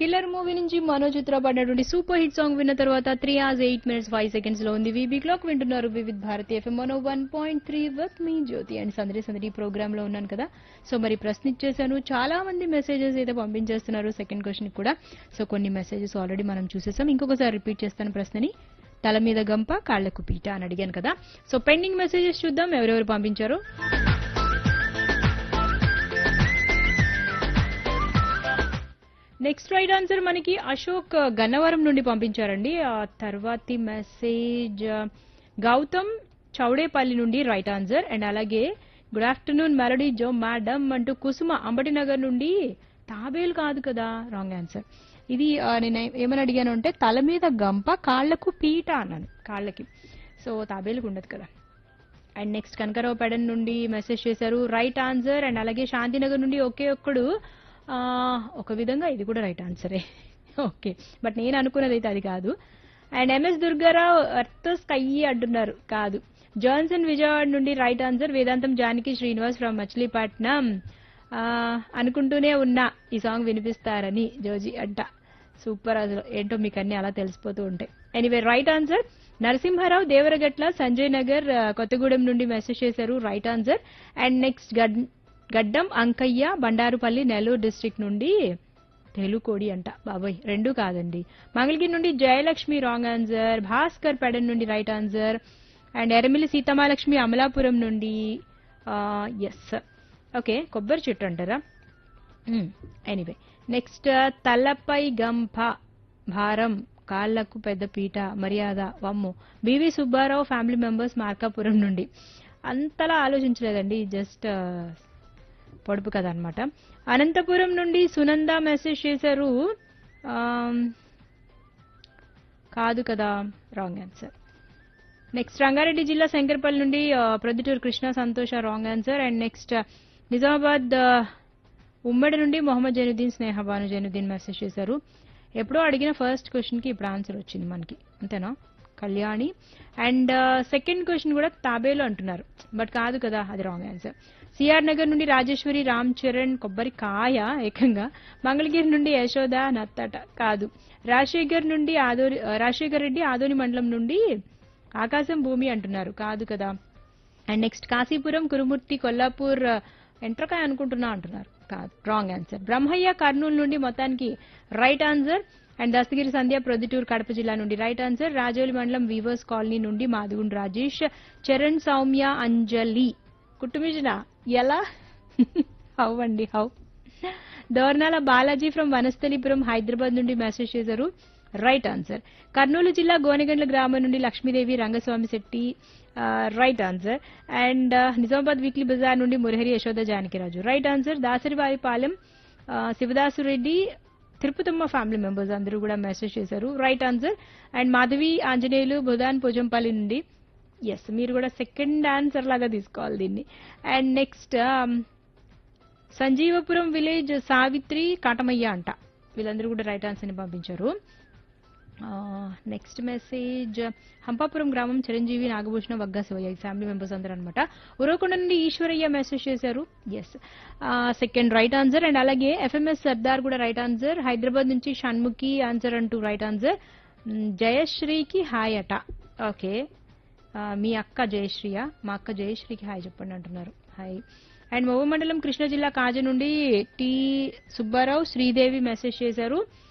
killer movie నుంచి మనోజ్ చిత్ర పడినటువంటి super hit song విన్న తర్వాత three hours eight minutes five seconds లో ఉంది వీబీ క్లాక్ వింటున్నారు వివిధ్ భారతి ఎఫ్ఎం మనో one point three with me Jyothi and Sandadi Sandadi programme లో ఉన్నాను కదా సో మరి ప్రశ్న ఇచ్చేసాను చాలా మంది మెసేజెస్ అయితే పంపించేస్తున్నారు సెకండ్ క్వశ్చన్ కూడా సో కొన్ని మెసేజెస్ ఆల్రెడీ మనం చూసేసాం ఇంకొకసారి రిపీట్ చేస్తాను ప్రశ్నని తల మీద గంప కాళ్లకు పీట అని అడిగాను కదా సో పెండింగ్ మెసేజెస్ చూద్దాం ఎవరెవరు పంపించారు నెక్స్ట్ రైట్ ఆన్సర్ మనకి అశోక్ గన్నవరం నుండి పంపించారండి ఆ తర్వాతి మెసేజ్ గౌతమ్ చౌడేపల్లి నుండి రైట్ ఆన్సర్ అండ్ అలాగే గుడ్ ఆఫ్టర్నూన్ మెలడీ జో మేడం అంటూ కుసుమ అంబటి నగర్ నుండి తాబేలు కాదు కదా రాంగ్ ఆన్సర్ ఇది ఆ, నేను ఏమని అడిగాను అంటే తల మీద గంప కాళ్లకు పీట అన్నాను కాళ్ళకి సో తాబేలుకు ఉండదు కదా అండ్ నెక్స్ట్ కనకరావు పెడన్ నుండి మెసేజ్ చేశారు రైట్ ఆన్సర్ అండ్ అలాగే శాంతినగర్ నుండి ఒకే ఒక్కడు ఆ, ఒక విధంగా ఇది కూడా రైట్ ఆన్సరే ఓకే బట్ నేను అనుకున్నది అయితే అది కాదు and MS Durgarao earth sky అంటున్నారు కాదు జాన్సన్ విజయవాడ నుండి రైట్ ఆన్సర్ వేదాంతం జానకి శ్రీనివాస్ ఫ్రమ్ మచిలీపట్నం ఆ, అనుకుంటూనే ఉన్నా ఈ సాంగ్ వినిపిస్తారని జోజీ అంట సూపర్ అసలు ఏంటో మీకు అన్ని అలా తెలిసిపోతూ ఉంటాయి anyway right answer Narasimharao Devaragatla Sanjay Nagar ఆ, కొత్తగూడెం నుండి మెసేజ్ చేశారు రైట్ ఆన్సర్ అండ్ నెక్స్ట్ గడ్ గడ్డం అంకయ్య బండారుపల్లి నెల్లూరు డిస్ట్రిక్ట్ నుండి తెలుకోడి అంట బాబోయ్ రెండు కాదండి మంగళగిరి నుండి జయలక్ష్మి రాంగ్ ఆన్సర్ భాస్కర్ పెడన్ నుండి right answer and Eramili Seethamahalakshmi Amalapuram నుండి ఎస్ ఓకే కొబ్బరి చెట్టు అంటారా ఎనీవే నెక్స్ట్ తలపై గంప భారం కాళ్లకు పెద్ద పీట మర్యాద వమ్ము BV Subbarao family members Markapuram నుండి అంతలా ఆలోచించలేదండి జస్ట్ పొడుపు కథ అనమాట అనంతపురం నుండి సునంద మెసేజ్ చేశారు ఆమ్, కాదు కదా రాంగ్ ఆన్సర్ నెక్స్ట్ రంగారెడ్డి జిల్లా శంకర్పల్లి నుండి ఆ, Proddatur Krishna Santosha wrong answer and next Nizamabad ఆ, ఉమ్మడి నుండి మొహమ్మద్ జైనుద్దీన్ స్నేహ బాను జైనుద్దీన్ మెసేజ్ చేశారు ఎప్పుడో అడిగిన ఫస్ట్ క్వశ్చన్ కి ఇప్పుడు ఆన్సర్ వచ్చింది మనకి అంతేనా కళ్యాణి అండ్ సెకండ్ క్వశ్చన్ కూడా తాబేలు అంటున్నారు బట్ కాదు కదా అది రాంగ్ ఆన్సర్ సిఆర్ నగర్ నుండి రాజేశ్వరి రామ్ చరణ్ కొబ్బరి కాయ ఏకంగా మంగళగిరి నుండి యశోద నత్తట కాదు రాజశేఖర్ నుండి ఆదోని రాజశేఖర్ రెడ్డి ఆదోని మండలం నుండి ఆకాశం భూమి అంటున్నారు కాదు కదా అండ్ నెక్స్ట్ కాశీపురం కురుమూర్తి కొల్లాపూర్ ఎంట్రకాయ అనుకుంటున్నా అంటున్నారు కాదు రాంగ్ ఆన్సర్ బ్రహ్మయ్య కర్నూలు నుండి మొత్తానికి right answer and Dastagiri Sandhya Proddatur Kadapa జిల్లా నుండి రైట్ ఆన్సర్ రాజోలి మండలం వీవర్స్ కాలనీ నుండి మాధుగుండ్ రాజేష్ చరణ్ సౌమ్య అంజలి కుట్టుమిజన ఎలా హౌ అండి హౌ దోర్నాల బాలాజీ ఫ్రమ్ వనస్థలిపురం హైదరాబాద్ నుండి మెసేజ్ చేశారు రైట్ ఆన్సర్ కర్నూలు జిల్లా గోనెగండ్ల గ్రామం నుండి Lakshmidevi Rangaswamy Shetty right answer and Nizamabad weekly bazaar నుండి మురహరి యశోద జానకిరాజు రైట్ ఆన్సర్ దాసరివారిపాలెం ఆ, శివదాసు రెడ్డి తిరుపతమ్మ ఫ్యామిలీ మెంబర్స్ అందరూ కూడా మెసేజ్ చేశారు right answer and Madhavi Anjaneyulu Budhan Pojampalli నుండి ఎస్ మీరు కూడా సెకండ్ ఆన్సర్ లాగా తీసుకోవాలి దీన్ని and next Sanjeevapuram village Savitri Katamaiah అంట వీళ్ళందరూ కూడా రైట్ ఆన్సర్ ని పంపించారు నెక్స్ట్ మెసేజ్ హంపాపురం గ్రామం చిరంజీవి నాగభూషణ వగ్గా శివయ్య ఈ ఫ్యామిలీ మెంబర్స్ అందరూ అనమాట ఉరవకొండ నుండి ఈశ్వరయ్య మెసేజ్ చేశారు yes second right answer and అలాగే ఎఫ్ఎంఎస్ సర్దార్ కూడా రైట్ ఆన్సర్ హైదరాబాద్ నుంచి షణ్ముఖి ఆన్సర్ అంటూ రైట్ ఆన్సర్ జయశ్రీకి హాయ్ అట ఓకే మీ అక్క జయశ్రీయ మా అక్క జయశ్రీకి హాయ్ చెప్పండి అంటున్నారు హాయ్ అండ్ మోవ మండలం కృష్ణా జిల్లా కాజ నుండి టి సుబ్బారావు శ్రీదేవి మెసేజ్ చేశారు